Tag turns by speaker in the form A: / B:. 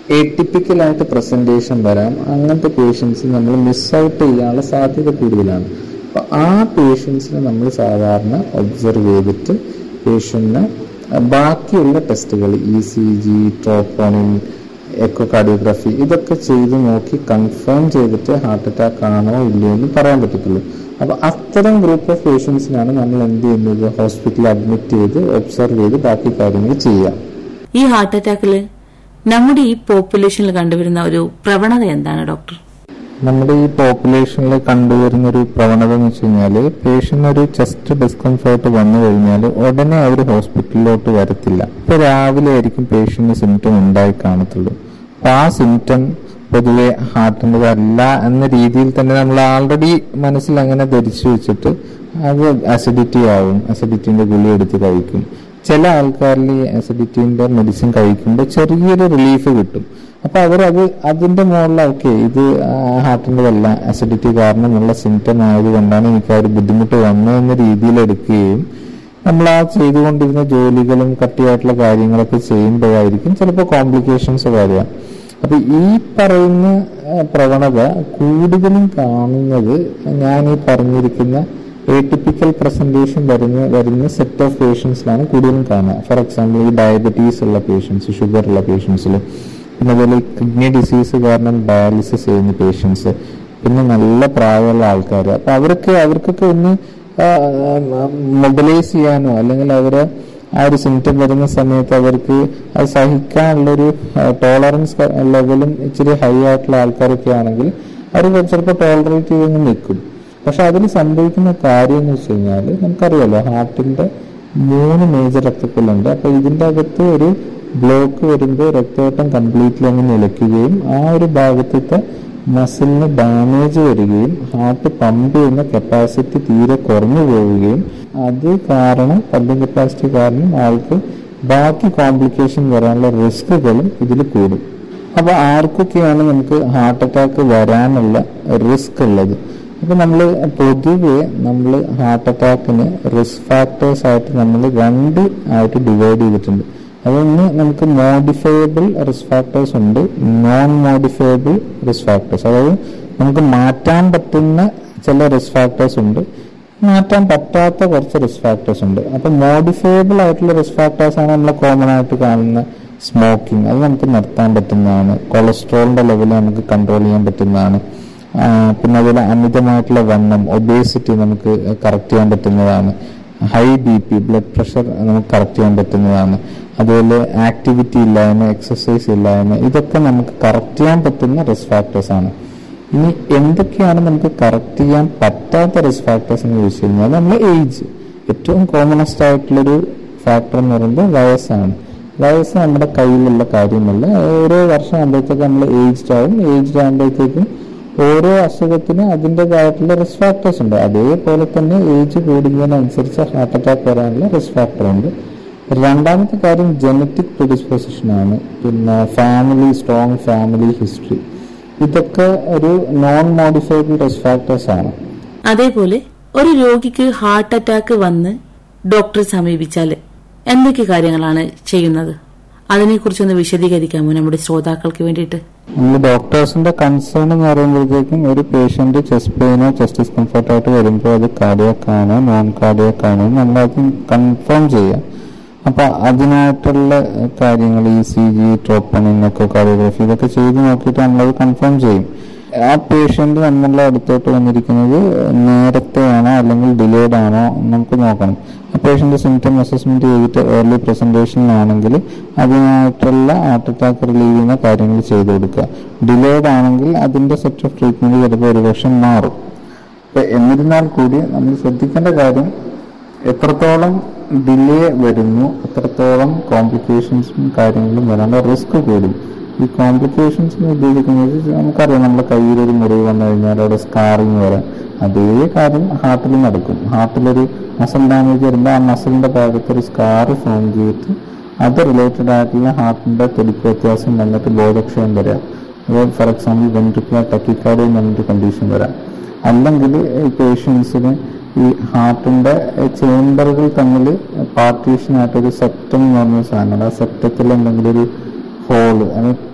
A: എറ്റിപ്പിക്കലായിട്ട് presentation വരാം അങ്ങനത്തെ patients നമ്മൾ മിസ് ഔട്ട് ചെയ്യാനുള്ള സാധ്യത കൂടുതലാണ് അപ്പോൾ ആ പേഷ്യൻസിനെ നമ്മൾ സാധാരണ ഒബ്സർവ് ചെയ്തിട്ട് പേഷ്യന്റിന് ബാക്കിയുള്ള ടെസ്റ്റുകൾ E C G troponin echocardiography ഇതൊക്കെ ചെയ്ത് നോക്കി കൺഫേം ചെയ്തിട്ട് ഹാർട്ട് അറ്റാക്ക് ആണോ ഇല്ലയോ എന്ന് പറയാൻ പറ്റത്തുള്ളൂ അപ്പൊ അത്തരം ഗ്രൂപ്പ് ഓഫ് പേഷ്യൻസിനാണ് നമ്മൾ എന്ത് ചെയ്യുന്നത് ഹോസ്പിറ്റലിൽ അഡ്മിറ്റ് ചെയ്ത് ഒബ്സർവ് ചെയ്ത് ബാക്കി കാര്യങ്ങൾ ചെയ്യാം
B: ഈ ഹാർട്ട് അറ്റാക്കില് നമ്മുടെ ഈ പോപ്പുലേഷനിൽ കണ്ടുവരുന്ന ഒരു പ്രവണത എന്താണ് ഡോക്ടർ
A: നമ്മുടെ ഈ പോപ്പുലേഷനിൽ കണ്ടുവരുന്ന ഒരു പ്രവണത എന്ന് വെച്ച് കഴിഞ്ഞാല് പേഷ്യന്റ് ഒരു ചെസ്റ്റ് ഡിസ്കംഫേർട്ട് വന്നു കഴിഞ്ഞാൽ ഉടനെ അവർ ഹോസ്പിറ്റലിലോട്ട് വരത്തില്ല ഇപ്പൊ രാവിലെ ആയിരിക്കും പേഷ്യന്റ് സിംറ്റം ഉണ്ടായി കാണത്തുള്ളൂ അപ്പൊ ആ സിംറ്റം പൊതുവെ ഹാർട്ടിൻ്റെ അല്ല എന്ന രീതിയിൽ തന്നെ നമ്മൾ ആൾറെഡി മനസ്സിൽ അങ്ങനെ ധരിച്ചു വെച്ചിട്ട് അത് അസിഡിറ്റി ആവും അസിഡിറ്റിന്റെ ഗുളി എടുത്ത് കഴിക്കും ചില ആൾക്കാരിൽ ഈ അസിഡിറ്റിന്റെ മെഡിസിൻ കഴിക്കുമ്പോൾ ചെറിയൊരു റിലീഫ് കിട്ടും അപ്പൊ അവരത് അതിന്റെ മുകളിൽ ഓക്കെ ഇത് ഹാർട്ടിൻ്റെതല്ല അസിഡിറ്റി കാരണമുള്ള സിംറ്റം ആയതുകൊണ്ടാണ് എനിക്ക് ആ ഒരു ബുദ്ധിമുട്ട് വന്നതെന്ന രീതിയിൽ എടുക്കുകയും നമ്മൾ ആ ചെയ്തുകൊണ്ടിരുന്ന ജോലികളും കട്ടിയായിട്ടുള്ള കാര്യങ്ങളൊക്കെ ചെയ്യുമ്പോഴായിരിക്കും ചിലപ്പോൾ കോംപ്ലിക്കേഷൻസ് വരിക അപ്പൊ ഈ പറയുന്ന ആ, പ്രവണത കൂടുതലും കാണുന്നത് ഞാൻ ഈ പറഞ്ഞിരിക്കുന്ന എറ്റിപ്പിക്കൽ പ്രസന്റേഷൻ വരുന്ന വരുന്ന സെറ്റ് ഓഫ് പേഷ്യൻസിലാണ് കൂടുതലും കാണുക ഫോർ എക്സാമ്പിൾ ഈ ഡയബറ്റീസ് ഉള്ള പേഷ്യൻസ് ഷുഗർ ഉള്ള പേഷ്യൻസിൽ പിന്നെ അതുപോലെ കിഡ്നി ഡിസീസ് കാരണം ഡയാലിസിസ് ചെയ്യുന്ന പേഷ്യൻസ് പിന്നെ നല്ല പ്രായമുള്ള ആൾക്കാർ അപ്പൊ അവർക്ക് അവർക്കൊക്കെ ഒന്ന് മൊബിലൈസ് ചെയ്യാനോ അല്ലെങ്കിൽ അവരെ ആ ഒരു സിംറ്റം വരുന്ന സമയത്ത് അവർക്ക് അത് സഹിക്കാനുള്ളൊരു ടോളറൻസ് ലെവലും ഇച്ചിരി ഹൈ ആയിട്ടുള്ള ആൾക്കാരൊക്കെ ആണെങ്കിൽ അവർ ചിലപ്പോൾ ടോളറേറ്റ് ചെയ്ത് നിൽക്കും പക്ഷെ അതിൽ സംഭവിക്കുന്ന കാര്യം എന്ന് വെച്ച് കഴിഞ്ഞാൽ നമുക്കറിയാലോ ഹാർട്ടിന്റെ മൂന്ന് മേജർ രക്തക്കുള്ളുണ്ട് അപ്പൊ ഇതിന്റെ അകത്ത് ഒരു ബ്ലോക്ക് വരുമ്പോൾ രക്തയോട്ടം കംപ്ലീറ്റ്ലി അങ്ങ് നിലയ്ക്കുകയും ആ ഒരു ഭാഗത്തത്തെ മസിലിന് ഡാമേജ് വരികയും ഹാർട്ട് പമ്പ് ചെയ്യുന്ന കപ്പാസിറ്റി തീരെ കുറഞ്ഞു പോവുകയും അത് കാരണം പമ്പിങ് കപ്പാസിറ്റി കാരണം ആൾക്ക് ബാക്കി കോംപ്ലിക്കേഷൻ വരാനുള്ള റിസ്കുകളും ഇതിൽ കൂടും അപ്പൊ ആർക്കൊക്കെയാണ് നമുക്ക് ഹാർട്ട് അറ്റാക്ക് വരാനുള്ള റിസ്ക് ഉള്ളത് അപ്പൊ നമ്മൾ പൊതുവെ നമ്മൾ ഹാർട്ട് അറ്റാക്കിന് റിസ്ക് ഫാക്ടേഴ്സ് ആയിട്ട് നമ്മൾ രണ്ട് ആയിട്ട് ഡിവൈഡ് ചെയ്തിട്ടുണ്ട് അതൊന്ന് നമുക്ക് മോഡിഫയബിൾ റിസ്ക് ഫാക്ടേഴ്സ് ഉണ്ട് നോൺ മോഡിഫയബിൾ റിസ്ക് ഫാക്ടേഴ്സ് അതായത് നമുക്ക് മാറ്റാൻ പറ്റുന്ന ചില റിസ്ക് ഫാക്ടേഴ്സ് ഉണ്ട് മാറ്റാൻ പറ്റാത്ത കുറച്ച് റിസ്ക് ഫാക്ടേഴ്സ് ഉണ്ട് അപ്പൊ മോഡിഫയബിൾ ആയിട്ടുള്ള റിസ്ക് ഫാക്ടേഴ്സ് ആണ് നമ്മൾ കോമൺ ആയിട്ട് കാണുന്ന സ്മോക്കിംഗ് അത് നമുക്ക് നിർത്താൻ പറ്റുന്നതാണ് കൊളസ്ട്രോളിന്റെ ലെവൽ നമുക്ക് കൺട്രോൾ ചെയ്യാൻ പറ്റുന്നതാണ് ആ, പിന്നെ അതുപോലെ അമിതമായിട്ടുള്ള വണ്ണം ഒബേസിറ്റി നമുക്ക് കറക്റ്റ് ചെയ്യാൻ പറ്റുന്നതാണ് high B P blood pressure നമുക്ക് കറക്റ്റ് ചെയ്യാൻ പറ്റുന്നതാണ് അതുപോലെ ആക്ടിവിറ്റി ഇല്ലായ്മ എക്സസൈസ് ഇല്ലായ്മ ഇതൊക്കെ നമുക്ക് കറക്റ്റ് ചെയ്യാൻ പറ്റുന്ന റിസ്ക് ഫാക്ടേഴ്സ് ആണ് ഇനി എന്തൊക്കെയാണ് നമുക്ക് കറക്റ്റ് ചെയ്യാൻ പറ്റാത്ത റിസ്ക് ഫാക്ടേഴ്സ് എന്ന് ചോദിച്ചു കഴിഞ്ഞാൽ നമ്മൾ ഏജ് ഏറ്റവും കോമണസ്റ്റ് ആയിട്ടുള്ളൊരു ഫാക്ടർ എന്ന് പറയുന്നത് വയസ്സാണ് വയസ്സ് നമ്മുടെ കയ്യിലുള്ള കാര്യമല്ല ഓരോ വർഷം ആകുമ്പോഴത്തേക്ക് നമ്മൾ ഏജ്ഡ് ആവും ഏജ്ഡ് ആകുമ്പോഴത്തേക്കും ഓരോ അസുഖത്തിനും അതിൻ്റെതായിട്ടുള്ള റിസ്ക് ഫാക്ടേഴ്സ് ഉണ്ട് അതേപോലെ തന്നെ ഏജ് കൂടുന്നതിനനുസരിച്ച് ഹാർട്ട് അറ്റാക്ക് വരാനുള്ള റിസ്ക് ഫാക്ടർ ഉണ്ട് രണ്ടാമത്തെ കാര്യം ജനറ്റിക് പ്രിഡിസ്പോസിഷൻ ആണ് പിന്നെ ഫാമിലി സ്ട്രോങ് ഫാമിലി ഹിസ്റ്ററി ഇതൊക്കെ ഒരു നോൺ മോഡിഫൈബിൾ റിസ്ക് ഫാക്ടേഴ്സ് ആണ്
B: അതേപോലെ ഒരു രോഗിക്ക് ഹാർട്ട് അറ്റാക്ക് വന്ന് ഡോക്ടറെ സമീപിച്ചാൽ എന്തൊക്കെ കാര്യങ്ങളാണ് ചെയ്യുന്നത് അതിനെക്കുറിച്ചൊന്ന് വിശദീകരിക്കാമോ നമ്മുടെ ശ്രോതാക്കൾക്ക് വേണ്ടിയിട്ട്
A: നമ്മൾ ഡോക്ടേഴ്സിന്റെ കൺസേൺ എന്ന് പറയുമ്പോഴത്തേക്കും ഒരു പേഷ്യന്റ് ചെസ്റ്റ് പെയിനോ ചെസ്റ്റ് ഡിസ്കംഫർട്ട് ആയിട്ട് വരുമ്പോൾ അത് കാർഡിയാക്ക് ആണോ നോൺ കാർഡിയാക്ക് ആണോ നമ്മൾ അത് കൺഫേം ചെയ്യാം അപ്പൊ അതിനായിട്ടുള്ള കാര്യങ്ങൾ ഇ സി ജി ട്രോപ്പണിൻ ഒക്കെ കാർഡിയോഗ്രാഫി ഇതൊക്കെ ചെയ്ത് നോക്കിയിട്ട് നമ്മളത് കൺഫേം ചെയ്യും ആ പേഷ്യന്റ് നമ്മളുടെ അടുത്തോട്ട് വന്നിരിക്കുന്നത് നേരത്തെയാണോ അല്ലെങ്കിൽ ഡിലേഡ് ആണോ എന്ന് നമുക്ക് നോക്കണം ആ പേഷ്യന്റ് സിംറ്റം അസസ്മെന്റ് ചെയ്തിട്ട് ഏർലി പ്രസന്റേഷനിലാണെങ്കിൽ അതിനായിട്ടുള്ള ഹാർട്ട് അറ്റാക്ക് റിലീവ് ചെയ്യുന്ന കാര്യങ്ങൾ ചെയ്തു കൊടുക്കുക ഡിലേഡ് ആണെങ്കിൽ അതിന്റെ സെറ്റ് ഓഫ് ട്രീറ്റ്മെന്റ് ചിലപ്പോൾ ഒരു വർഷം മാറും അപ്പൊ എന്നിരുന്നാൽ കൂടി നമ്മൾ ശ്രദ്ധിക്കേണ്ട കാര്യം എത്രത്തോളം ഡിലേ വരുന്നു അത്രത്തോളം കോംപ്ലിക്കേഷൻസും കാര്യങ്ങളും വരാനുള്ള റിസ്ക് കൂടും ഈ കോംപ്ലിക്കേഷൻസ് എന്ന് ഉദ്ദേശിക്കുന്നത് നമുക്കറിയാം നമ്മുടെ കയ്യിൽ ഒരു മുറിവ് വന്നു കഴിഞ്ഞാൽ അവിടെ സ്കാറിങ് വരാം അതേ കാര്യം ഹാർട്ടിൽ നടക്കും ഹാർട്ടിലൊരു മസിൽ ഡാമേജ് വരുമ്പോൾ ആ മസിലിന്റെ ഭാഗത്ത് ഒരു സ്കാർ ഫോം ചെയ്തിട്ട് അത് റിലേറ്റഡ് ആയിട്ടുള്ള ഹാർട്ടിന്റെ തുടിപ്പ് വ്യത്യാസം വന്നിട്ട് ബോധക്ഷയം വരാം അതുപോലെ ഫോർ എക്സാമ്പിൾ വെൻട്രിക്കുലർ ടക്കിക്കാർഡ് എന്നൊരു കണ്ടീഷൻ വരാം അല്ലെങ്കിൽ ഈ പേഷ്യൻസിന് ഈ ഹാർട്ടിന്റെ ചേംബറുകൾ തമ്മിൽ പാർട്ടീഷൻ ആയിട്ടൊരു സെപ്റ്റം എന്ന് പറഞ്ഞ സാധനമാണ് ആ സെപ്റ്റത്തിൽ എന്തെങ്കിലും ഒരു ഹോള്